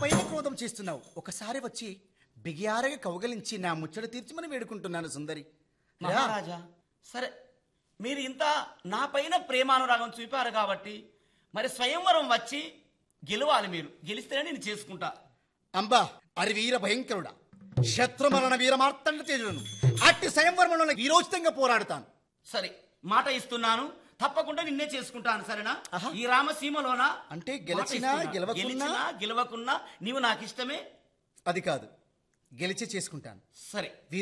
పైన క్రోధం చేస్తున్నావు ఒకసారి వచ్చి బిగియారగా కౌగలించి నా ముచ్చట తీర్చమని వేడుకుంటున్నాను సుందరి రా. మహారాజా సరే మీరు ఇంత నా పైన ప్రేమానురాగం చూపారు కాబట్టి మరి స్వయంవరం వచ్చి గెలవాలి మీరు గెలిస్తేనే నేను చేసుకుంటా అంబా అరి వీర భయంకరుడా శత్రుమరణ వీరమార్తండ తేజులను అట్టి స్వయంవరంలో వీరోచితంగా పోరాడుతాను సరే మాట ఇస్తున్నాను తప్పకుండా నిన్నే చేసుకుంటాను సరేనా ఆహా. ఈ రామసీమలోన అంటే మాట గెలిచినా, ఇస్తున్నా. గెలవకున్నా? గెలిచినా గెలవకున్నా నీవు నాకు ఇష్టమే అది కాదు గెలిచి చేసుకుంటాను సరే